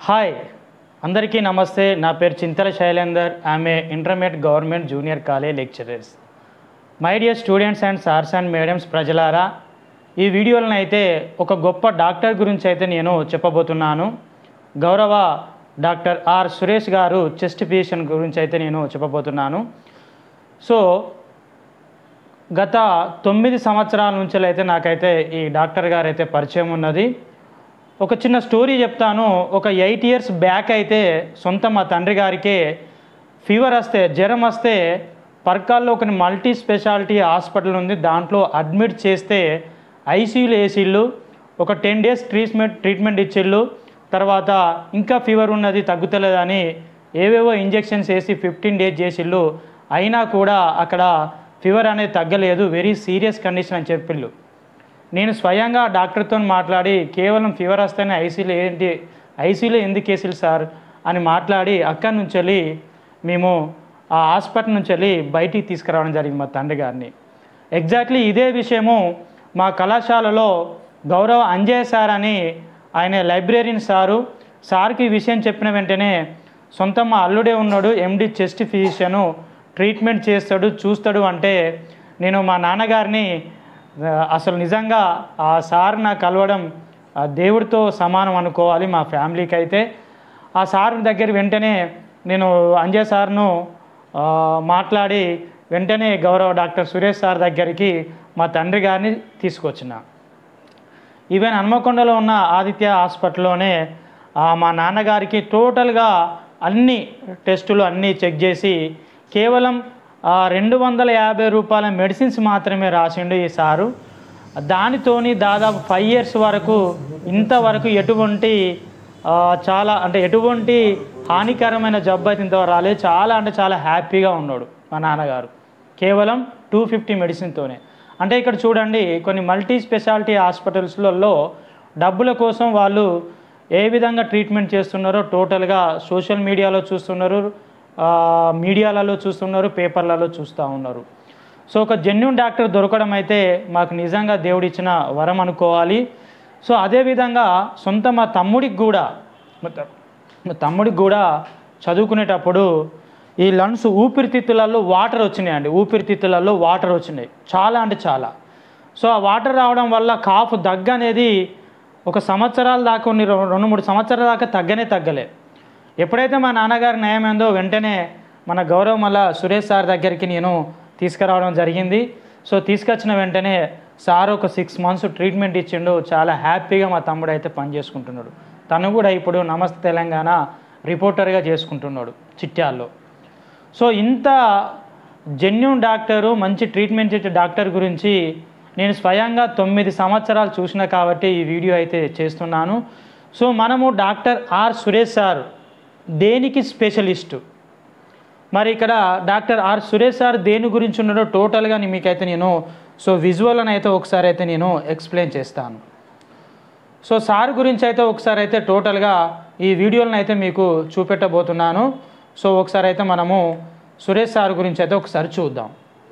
hi అందరికీ నమస్తే నా పేరు చింతల శైలేందర్ ఆమె intermediate government junior college lecturers my dear students and sirs and madams ప్రజలారా ఈ వీడియోలను అయితే ఒక గొప్ప డాక్టర్ గురించి అయితే నేను చెప్పబోతున్నాను గౌరవ డాక్టర్ ఆర్ సురేష్ గారు చెస్ట్ ఫిజిషియన్ గురించి అయితే నేను చెప్పబోతున్నాను సో గత తొమ్మిది సంవత్సరాల నుంచి అయితే నాకైతే ఈ డాక్టర్ గారు అయితే పరిచయం ఉన్నది ఒక చిన్న స్టోరీ చెప్తాను ఒక ఎయిట్ ఇయర్స్ బ్యాక్ అయితే సొంత మా తండ్రి గారికి ఫీవర్ వస్తే జ్వరం వస్తే పర్కాల్లో ఒక మల్టీ స్పెషాలిటీ హాస్పిటల్ ఉంది దాంట్లో అడ్మిట్ చేస్తే ఐసీయూలు ఏసీళ్ళు ఒక టెన్ డేస్ ట్రీట్మెంట్ ట్రీట్మెంట్ ఇచ్చిళ్ళు తర్వాత ఇంకా ఫీవర్ ఉన్నది తగ్గుతలేదని ఏవేవో ఇంజెక్షన్స్ వేసి ఫిఫ్టీన్ డేస్ చేసిళ్ళు అయినా కూడా అక్కడ ఫీవర్ అనేది తగ్గలేదు వెరీ సీరియస్ కండిషన్ అని చెప్పిళ్ళు నేను స్వయంగా డాక్టర్తో మాట్లాడి కేవలం ఫీవర్ వస్తేనే ఐసీలో ఏంటి ఐసీలో ఎందుకు వేసిల్లు సార్ అని మాట్లాడి అక్కడి నుంచి వెళ్ళి మేము ఆ హాస్పిటల్ నుంచి వెళ్ళి బయటికి తీసుకురావడం జరిగింది మా తండ్రి గారిని ఎగ్జాక్ట్లీ ఇదే విషయము మా కళాశాలలో గౌరవ అంజయ్ సార్ అని ఆయన లైబ్రేరియన్ సారు సార్కి ఈ విషయం చెప్పిన వెంటనే సొంత మా అల్లుడే ఉన్నాడు ఎండి చెస్ట్ ఫిజిషియను ట్రీట్మెంట్ చేస్తాడు చూస్తాడు అంటే నేను మా నాన్నగారిని ఆ, అసలు నిజంగా ఆ సార్ నాకు కలవడం ఆ దేవుడితో సమానం అనుకోవాలి మా ఫ్యామిలీకి అయితే ఆ సార్ దగ్గర వెంటనే నేను అంజయ్ సార్ను ఆ, మాట్లాడి వెంటనే గౌరవ డాక్టర్ సురేష్ సార్ దగ్గరికి మా తండ్రి గారిని తీసుకొచ్చిన ఈవెన్ హన్మకొండలో ఉన్న ఆదిత్య హాస్పిటల్లోనే ఆ, మా నాన్నగారికి టోటల్గా అన్ని టెస్టులు అన్నీ చెక్ చేసి కేవలం ఆ, రెండు వందల యాభై రూపాయల మెడిసిన్స్ మాత్రమే రాసిండు ఈ సారు దానితోని దాదాపు ఫైవ్ ఇయర్స్ వరకు ఇంతవరకు ఎటువంటి ఆ, చాలా అంటే ఎటువంటి హానికరమైన జబ్బు అయితే ఇంతవరకు రాలేదు చాలా అంటే చాలా హ్యాపీగా ఉన్నాడు మా నాన్నగారు కేవలం టూ ఫిఫ్టీ మెడిసిన్తోనే అంటే ఇక్కడ చూడండి కొన్ని మల్టీ స్పెషాలిటీ హాస్పిటల్స్లలో డబ్బుల కోసం వాళ్ళు ఏ విధంగా ట్రీట్మెంట్ చేస్తున్నారో టోటల్గా సోషల్ మీడియాలో చూస్తున్నారు ఆ, మీడియాలలో చూస్తున్నారు పేపర్లలో చూస్తూ ఉన్నారు సో ఒక జెన్యున్ డాక్టర్ దొరకడం అయితే మాకు నిజంగా దేవుడిచ్చిన వరం అనుకోవాలి సో అదేవిధంగా సొంత మా తమ్ముడికి కూడా మా త- మా తమ్ముడికి కూడా చదువుకునేటప్పుడు ఈ లంగ్స్ ఊపిరితిత్తులలో వాటర్ వచ్చినాయండి ఊపిరితిత్తులలో వాటర్ వచ్చినాయి చాలా అంటే చాలా సో ఆ వాటర్ రావడం వల్ల కాఫ్ దగ్గు అనేది ఒక సంవత్సరాల దాకా కొన్ని రెం- రెండు మూడు సంవత్సరాల దాకా తగ్గనే తగ్గలే ఎప్పుడైతే మా నాన్నగారి నయమైందో వెంటనే మన గౌరవ మళ్ళా సురేష్ సార్ దగ్గరికి నేను తీసుకురావడం జరిగింది సో తీసుకొచ్చిన వెంటనే సార్ ఒక సిక్స్ మంత్స్ ట్రీట్మెంట్ ఇచ్చిండు చాలా హ్యాపీగా మా తమ్ముడు అయితే పనిచేసుకుంటున్నాడు తను కూడా ఇప్పుడు నమస్తే తెలంగాణ రిపోర్టర్గా చేసుకుంటున్నాడు చిట్యాల్లో సో ఇంత జెన్యున్ డాక్టరు మంచి ట్రీట్మెంట్ ఇచ్చే డాక్టర్ గురించి నేను స్వయంగా తొమ్మిది సంవత్సరాలు చూసిన కాబట్టి ఈ వీడియో అయితే చేస్తున్నాను సో మనము డాక్టర్ ఆర్ సురేష్ సార్ దేనికి స్పెషలిస్టు మరి ఇక్కడ డాక్టర్ ఆర్ సురేష్ సార్ దేని గురించి ఉన్నాడో టోటల్గా నీ- మీకైతే నేను సో విజువల్ అని అయితే ఒకసారి అయితే నేను ఎక్స్ప్లెయిన్ చేస్తాను సో సార్ గురించి అయితే ఒకసారి అయితే టోటల్గా ఈ వీడియోలను అయితే మీకు చూపెట్టబోతున్నాను సో ఒకసారి అయితే మనము సురేష్ సార్ గురించి అయితే ఒకసారి చూద్దాం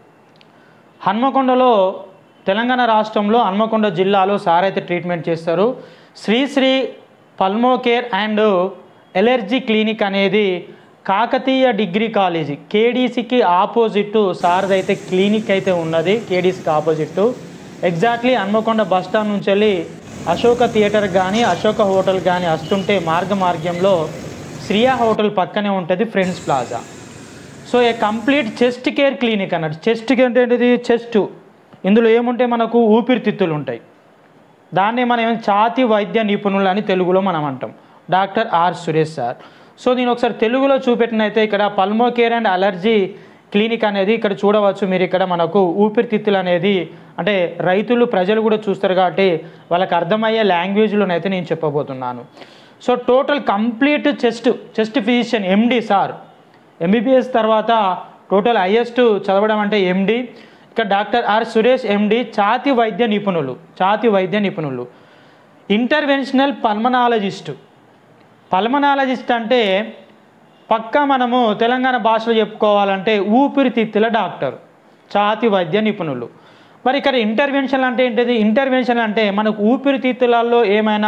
హన్మకొండలో తెలంగాణ రాష్ట్రంలో హన్మకొండ జిల్లాలో సార్ అయితే ట్రీట్మెంట్ చేస్తారు Sri Sri pulmocare and allergy clinic అనేది కాకతీయ డిగ్రీ కాలేజీ కేడీసీకి ఆపోజిట్ సార్ది అయితే క్లినిక్ అయితే ఉన్నది కేడీసీకి opposite exactly Hanmakonda bus stand నుంచి వెళ్ళి అశోక థియేటర్ కానీ అశోక హోటల్ కానీ వస్తుంటే మార్గ మార్గంలో శ్రియా హోటల్ పక్కనే ఉంటుంది friends plaza so a complete chest care clinic అన్నట్టు చెస్ట్ అంటే ఏంటిది చెస్ట్ ఇందులో ఏముంటాయి మనకు ఊపిరితిత్తులు ఉంటాయి దాన్ని మనం ఏమైనా ఛాతి వైద్య నిపుణులు అని తెలుగులో మనం అంటాం doctor R Suresh sir so నేను ఒకసారి తెలుగులో చూపెట్టినైతే ఇక్కడ pulmo care and allergy clinic అనేది ఇక్కడ చూడవచ్చు మీరు ఇక్కడ మనకు ఊపిరితిత్తులు అనేది అంటే రైతులు ప్రజలు కూడా చూస్తారు కాబట్టి వాళ్ళకి అర్థమయ్యే లాంగ్వేజ్లోనైతే నేను చెప్పబోతున్నాను so total complete chest chest physician MD sir MBBS తర్వాత టోటల్ హైయెస్ట్ చదవడం అంటే ఎండి ఇక్కడ డాక్టర్ ఆర్ సురేష్ ఎండి ఛాతి వైద్య నిపుణులు ఛాతి వైద్య నిపుణులు ఇంటర్వెన్షనల్ పల్మనాలజిస్టు పల్మనాలజిస్ట్ అంటే పక్కా మనము తెలంగాణ భాషలో చెప్పుకోవాలంటే ఊపిరితిత్తుల డాక్టర్ ఛాతి వైద్య నిపుణులు మరి ఇక్కడ ఇంటర్వెన్షన్ అంటే ఏంటిది ఇంటర్వెన్షన్ అంటే మనకు ఊపిరితిత్తులలో ఏమైనా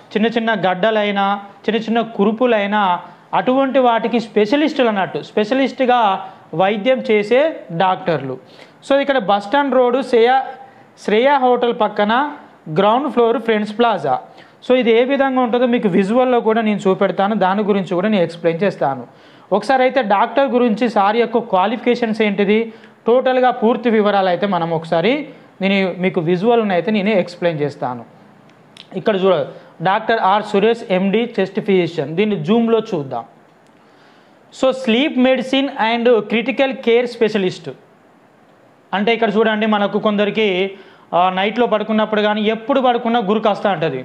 చిన్న చిన్న గడ్డలైనా చిన్న చిన్న కురుపులైనా అటువంటి వాటికి స్పెషలిస్టులు అన్నట్టు స్పెషలిస్ట్గా వైద్యం చేసే డాక్టర్లు సో ఇక్కడ bus stand road Shreya Shreya hotel పక్కన ground floor friends plaza so ఇది ఏ విధంగా ఉంటుందో మీకు విజువల్లో కూడా నేను చూపెడతాను దాని గురించి కూడా నేను ఎక్స్ప్లెయిన్ చేస్తాను ఒకసారి అయితే డాక్టర్ గురించి సార్ యొక్క క్వాలిఫికేషన్స్ ఏంటిది టోటల్గా పూర్తి వివరాలు అయితే మనం ఒకసారి నేను మీకు విజువల్ని అయితే నేను ఎక్స్ప్లెయిన్ చేస్తాను ఇక్కడ చూడ doctor R Suresh MD chest physician దీన్ని జూమ్లో చూద్దాం so sleep medicine and critical care specialist అంటే ఇక్కడ చూడండి మనకు కొందరికి ఆ, నైట్లో పడుకున్నప్పుడు కానీ ఎప్పుడు పడుకున్నా గురుకు వస్తూ ఉంటుంది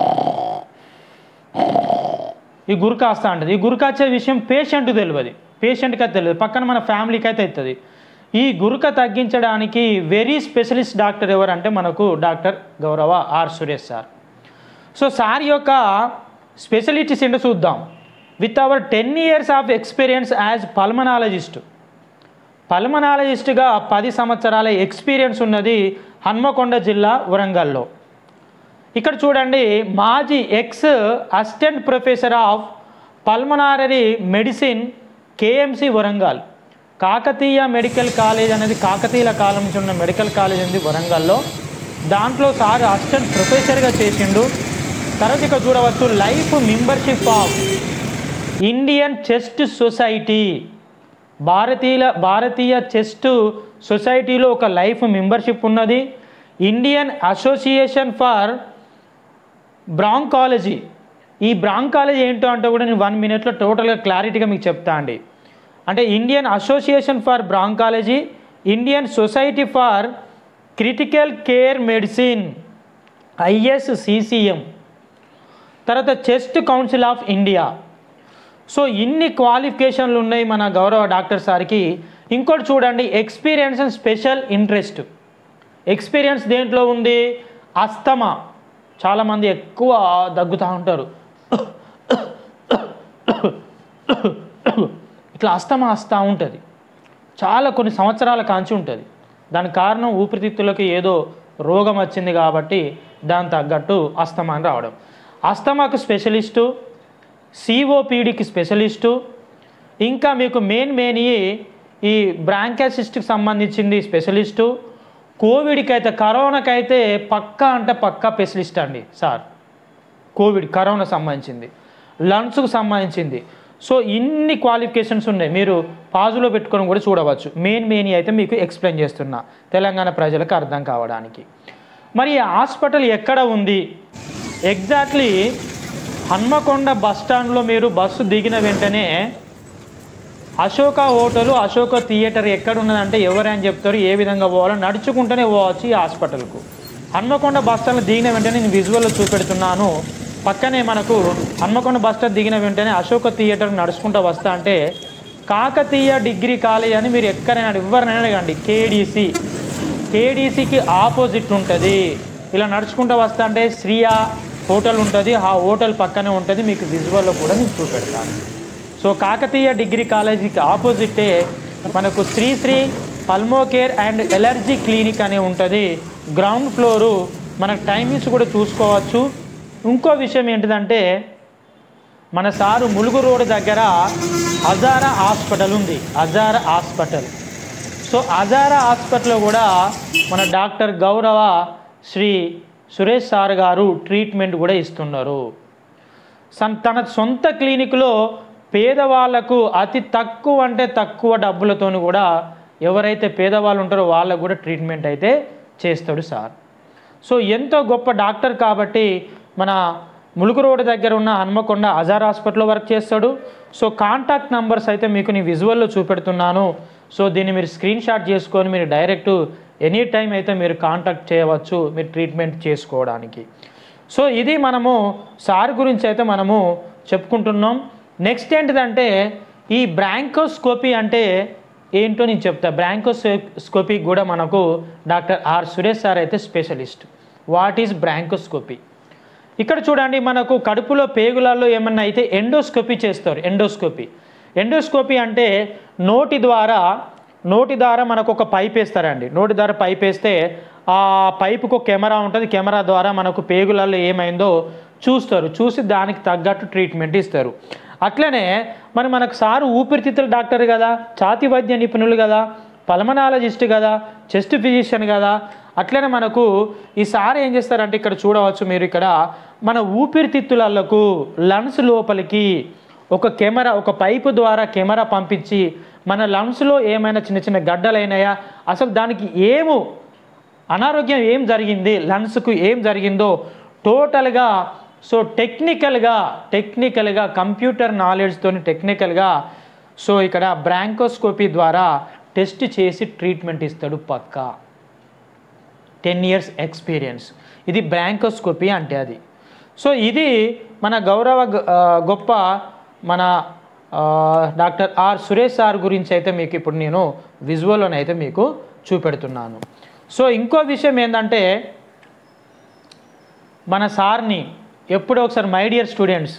ఈ గురుకు వస్తూ ఉంటుంది ఈ గురుకు వచ్చే విషయం పేషెంట్ తెలియదు పేషెంట్కి అయితే తెలియదు పక్కన మన ఫ్యామిలీకి అయితే అవుతుంది ఈ గురుక తగ్గించడానికి వెరీ స్పెషలిస్ట్ డాక్టర్ ఎవరంటే మనకు డాక్టర్ గౌరవ R Suresh sir so sir యొక్క స్పెషలిటీస్ ఏంటో చూద్దాం with our ten years of experience as pulmonologist పల్మనాలజిస్ట్గా పది సంవత్సరాల ఎక్స్పీరియన్స్ ఉన్నది హన్మకొండ జిల్లా వరంగల్లో ఇక్కడ చూడండి మాజీ ex assistant professor of pulmonary medicine KMC Warangal Kakatiya medical college అనేది కాకతీయుల కాలం నుంచి ఉన్న మెడికల్ కాలేజ్ ఉంది వరంగల్లో దాంట్లో సార్ అసిస్టెంట్ ప్రొఫెసర్గా చేసిండు తర్వాత ఇక్కడ చూడవచ్చు life membership of Indian chest society భారతీయ భారతీయ చెస్ట్ సొసైటీలో ఒక లైఫ్ మెంబర్షిప్ ఉన్నది ఇండియన్ అసోసియేషన్ ఫర్ బ్రాంకాలజీ ఈ బ్రాంకాలజీ ఏంటో అంటే కూడా నేను వన్ మినిట్లో టోటల్గా క్లారిటీగా మీకు చెప్తా అండి అంటే Indian association for bronchology Indian society for critical care medicine ISCCM తర్వాత chest council of India so ఇన్ని క్వాలిఫికేషన్లు ఉన్నాయి మన గౌరవ డాక్టర్ సార్కి ఇంకోటి చూడండి experience and special interest experience దేంట్లో ఉంది అస్తమా చాలామంది ఎక్కువ దగ్గుతూ ఉంటారు ఇట్లా అస్తమా వస్తూ ఉంటుంది చాలా కొన్ని సంవత్సరాల కాంచి ఉంటుంది దానికి కారణం ఊపిరితిత్తులకి ఏదో రోగం వచ్చింది కాబట్టి దాని తగ్గట్టు అస్తమా అని రావడం అస్తమాకు స్పెషలిస్టు సిఓపిడికి స్పెషలిస్టు ఇంకా మీకు మెయిన్ మెయిన్ ఈ- ఈ బ్రాంకాసిస్ట్కి సంబంధించింది స్పెషలిస్టు కోవిడ్కి అయితే కరోనాకి అయితే పక్కా అంటే పక్కా స్పెషలిస్ట్ అండి సార్ కోవిడ్ కరోనా సంబంధించింది లంగ్స్కు సంబంధించింది సో ఇన్ని క్వాలిఫికేషన్స్ ఉన్నాయి మీరు పాజులో పెట్టుకొని కూడా చూడవచ్చు మెయిన్ మెయిన్ అయితే మీకు ఎక్స్ప్లెయిన్ చేస్తున్నా తెలంగాణ ప్రజలకు అర్థం కావడానికి మరి ఈ హాస్పిటల్ ఎక్కడ ఉంది ఎగ్జాక్ట్లీ హన్మకొండ బస్ స్టాండ్లో మీరు బస్సు దిగిన వెంటనే అశోక హోటలు అశోక థియేటర్ ఎక్కడ ఉన్నదంటే ఎవరని చెప్తారు ఏ విధంగా పోవాలో నడుచుకుంటూనే పోవచ్చు ఈ హాస్పిటల్కు హన్మకొండ బస్ స్టాండ్ దిగిన వెంటనే నేను విజువల్లో చూపెడుతున్నాను పక్కనే మనకు హన్మకొండ బస్ స్టాండ్ దిగిన వెంటనే అశోక థియేటర్ నడుచుకుంటూ వస్తా అంటే కాకతీయ డిగ్రీ కాలేజ్ అని మీరు ఎక్కడైనా ఎవరినైనా అడగండి కేడీసీ కేడీసీకి ఆపోజిట్ ఉంటుంది ఇలా నడుచుకుంటూ వస్తా అంటే శ్రియా హోటల్ ఉంటుంది ఆ హోటల్ పక్కనే ఉంటుంది మీకు విజువల్లో కూడా నేను చూపెడతాను సో కాకతీయ డిగ్రీ కాలేజీకి ఆపోజిటే మనకు Sri Sri pulmocare and allergy clinic అనే ఉంటుంది గ్రౌండ్ ఫ్లోరు మనకు టైమింగ్స్ కూడా చూసుకోవచ్చు ఇంకో విషయం ఏంటిదంటే మన సారు ములుగు రోడ్ దగ్గర హజారా హాస్పిటల్ ఉంది హజారా హాస్పిటల్ సో హజారా హాస్పిటల్లో కూడా మన డాక్టర్ గౌరవ శ్రీ సురేష్ సార్ గారు ట్రీట్మెంట్ కూడా ఇస్తున్నారు సన్ తన సొంత క్లినిక్లో పేదవాళ్లకు అతి తక్కువ అంటే తక్కువ డబ్బులతోని కూడా ఎవరైతే పేదవాళ్ళు ఉంటారో వాళ్ళకు కూడా ట్రీట్మెంట్ అయితే చేస్తాడు సార్ సో ఎంతో గొప్ప డాక్టర్ కాబట్టి మన ములుగు రోడ్ దగ్గర ఉన్న హన్మకొండ అజార్ హాస్పిటల్లో వర్క్ చేస్తాడు సో కాంటాక్ట్ నంబర్స్ అయితే మీకు నేను విజువల్లో చూపెడుతున్నాను సో దీన్ని మీరు స్క్రీన్ షాట్ చేసుకొని మీరు డైరెక్ట్ ఎనీ టైం అయితే మీరు కాంటాక్ట్ చేయవచ్చు మీరు ట్రీట్మెంట్ చేసుకోవడానికి సో ఇది మనము సార్ గురించి అయితే మనము చెప్పుకుంటున్నాం నెక్స్ట్ ఏంటిదంటే ఈ బ్రాంకోస్కోపీ అంటే ఏంటో నేను చెప్తా బ్రాంకోస్కోపీ కూడా మనకు డాక్టర్ ఆర్ సురేష్ సార్ అయితే స్పెషలిస్ట్ వాట్ ఈజ్ బ్రాంకోస్కోపీ ఇక్కడ చూడండి మనకు కడుపులో పేగులలో ఏమన్నా అయితే ఎండోస్కోపీ చేస్తారు ఎండోస్కోపీ ఎండోస్కోపీ అంటే నోటి ద్వారా నోటి ద్వారా మనకు ఒక పైప్ వేస్తారండి నోటి ద్వారా పైప్ వేస్తే ఆ పైపుకు ఒక కెమెరా ఉంటుంది కెమెరా ద్వారా మనకు పేగులలో ఏమైందో చూస్తారు చూసి దానికి తగ్గట్టు ట్రీట్మెంట్ ఇస్తారు అట్లనే మరి మనకు సారు ఊపిరితిత్తుల డాక్టర్ కదా ఛాతి వైద్య నిపుణులు కదా పల్మనాలజిస్ట్ కదా చెస్ట్ ఫిజిషియన్ కదా అట్లనే మనకు ఈ సార్ ఏం చేస్తారంటే ఇక్కడ చూడవచ్చు మీరు ఇక్కడ మన ఊపిరితిత్తులకు లంగ్స్ లోపలికి ఒక కెమెరా ఒక పైపు ద్వారా కెమెరా పంపించి మన లంగ్స్లో ఏమైనా చిన్న చిన్న గడ్డలైనాయా అసలు దానికి ఏము అనారోగ్యం ఏం జరిగింది లంగ్స్కు ఏం జరిగిందో టోటల్గా సో టెక్నికల్గా టెక్నికల్గా కంప్యూటర్ నాలెడ్జ్తో టెక్నికల్గా సో ఇక్కడ బ్రాంకోస్కోపీ ద్వారా టెస్ట్ చేసి ట్రీట్మెంట్ ఇస్తాడు పక్కా టెన్ ఇయర్స్ ఎక్స్పీరియన్స్ ఇది బ్రాంకోస్కోపీ అంటే అది సో ఇది మన గౌరవ గ- ఆ, గొప్ప మన ఆ, డాక్టర్ ఆర్ సురేష్ సార్ గురించి అయితే మీకు ఇప్పుడు నేను విజువల్లోనైతే మీకు చూపెడుతున్నాను సో ఇంకో విషయం ఏంటంటే మన సార్ని ఎప్పుడో ఒకసారి మై డియర్ స్టూడెంట్స్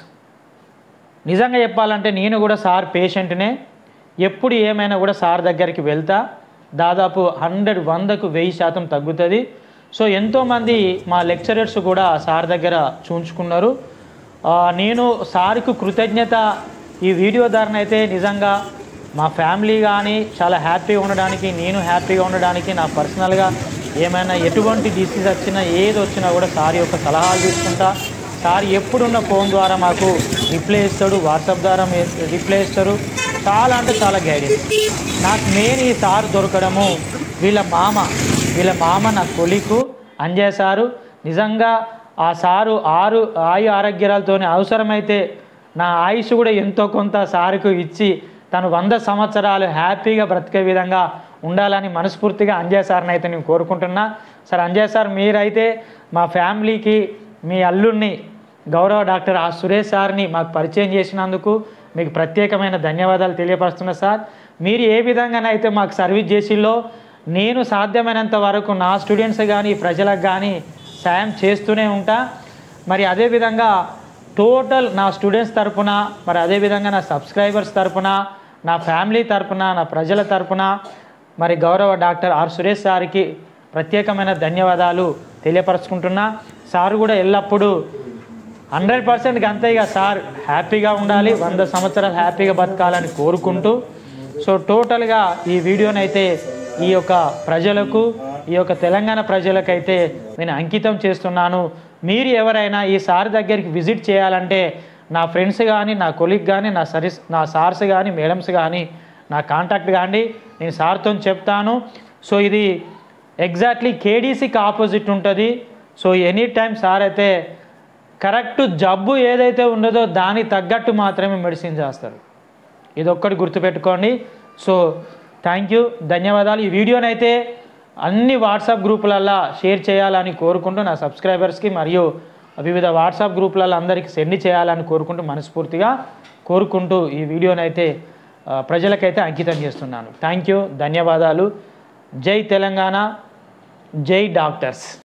నిజంగా చెప్పాలంటే నేను కూడా సార్ పేషెంట్నే ఎప్పుడు ఏమైనా కూడా సార్ దగ్గరికి వెళ్తా దాదాపు హండ్రెడ్ వందకు వెయ్యి శాతం తగ్గుతుంది సో ఎంతోమంది మా లెక్చరర్స్ కూడా సార్ దగ్గర చూంచుకున్నారు ఆ, నేను సార్కు కృతజ్ఞత ఈ వీడియో ధారణ అయితే నిజంగా మా ఫ్యామిలీ కానీ చాలా హ్యాపీగా ఉండడానికి నేను హ్యాపీగా ఉండడానికి నా పర్సనల్గా ఏమైనా ఎటువంటి డిసీజ్ వచ్చినా ఏది వచ్చినా కూడా సార్ యొక్క సలహాలు తీసుకుంటా సార్ ఎప్పుడున్న ఫోన్ ద్వారా మాకు రిప్లై ఇస్తాడు వాట్సాప్ ద్వారా రిప్లై ఇస్తారు చాలా అంటే చాలా గైడెన్స్ నాకు మెయిన్ ఈ సార్ దొరకడము వీళ్ళ మామ వీళ్ళ మామ నా కొలికు అంజయ్ సారు నిజంగా ఆ సారు ఆరు ఆయు ఆరోగ్యాలతోనే అవసరమైతే నా ఆయుష్ కూడా ఎంతో కొంత సారుకు ఇచ్చి తను వంద సంవత్సరాలు హ్యాపీగా బ్రతికే విధంగా ఉండాలని మనస్ఫూర్తిగా అంజయ్ సార్ని అయితే నేను కోరుకుంటున్నా సార్ అంజయ్ సార్ మీరైతే మా ఫ్యామిలీకి మీ అల్లుడిని గౌరవ డాక్టర్ ఆ సురేష్ సార్ని మాకు పరిచయం చేసినందుకు మీకు ప్రత్యేకమైన ధన్యవాదాలు తెలియపరుస్తున్నా సార్ మీరు ఏ విధంగానైతే మాకు సర్వీస్ చేసిల్లో నేను సాధ్యమైనంత వరకు నా స్టూడెంట్స్ కానీ ప్రజలకు కానీ సాయం చేస్తూనే ఉంటా మరి అదేవిధంగా టోటల్ నా స్టూడెంట్స్ తరపున మరి అదేవిధంగా నా సబ్స్క్రైబర్స్ తరపున నా ఫ్యామిలీ తరపున నా ప్రజల తరపున మరి గౌరవ డాక్టర్ ఆర్ సురేష్ సార్కి ప్రత్యేకమైన ధన్యవాదాలు తెలియపరచుకుంటున్నా సార్ కూడా ఎల్లప్పుడూ హండ్రెడ్ పర్సెంట్ అంతే ఇక సార్ హ్యాపీగా ఉండాలి వంద సంవత్సరాలు హ్యాపీగా బతకాలని కోరుకుంటూ సో టోటల్గా ఈ వీడియోనైతే ఈ యొక్క ప్రజలకు ఈ యొక్క తెలంగాణ ప్రజలకైతే నేను అంకితం చేస్తున్నాను మీరు ఎవరైనా ఈ సార్ దగ్గరికి విజిట్ చేయాలంటే నా ఫ్రెండ్స్ కానీ నా కొలీగ్ కానీ నా సర్వీస్ నా సార్స్ కానీ మేడమ్స్ కానీ నా కాంటాక్ట్ కానీ నేను సార్తో చెప్తాను సో ఇది ఎగ్జాక్ట్లీ కేడీసీకి ఆపోజిట్ ఉంటుంది సో ఎనీ టైం సార్ అయితే కరెక్ట్ జబ్బు ఏదైతే ఉన్నదో దానికి తగ్గట్టు మాత్రమే మెడిసిన్ చేస్తారు ఇది ఒక్కటి గుర్తుపెట్టుకోండి సో థ్యాంక్ యూ ధన్యవాదాలు ఈ వీడియోనైతే అన్ని వాట్సాప్ గ్రూపులల్లో షేర్ చేయాలని కోరుకుంటూ నా సబ్స్క్రైబర్స్కి మరియు వివిధ వాట్సాప్ గ్రూపులలో అందరికీ సెండ్ చేయాలని కోరుకుంటూ మనస్ఫూర్తిగా కోరుకుంటూ ఈ వీడియోనైతే ఆ, ప్రజలకైతే అంకితం చేస్తున్నాను థ్యాంక్ యూ ధన్యవాదాలు జై తెలంగాణ జై డాక్టర్స్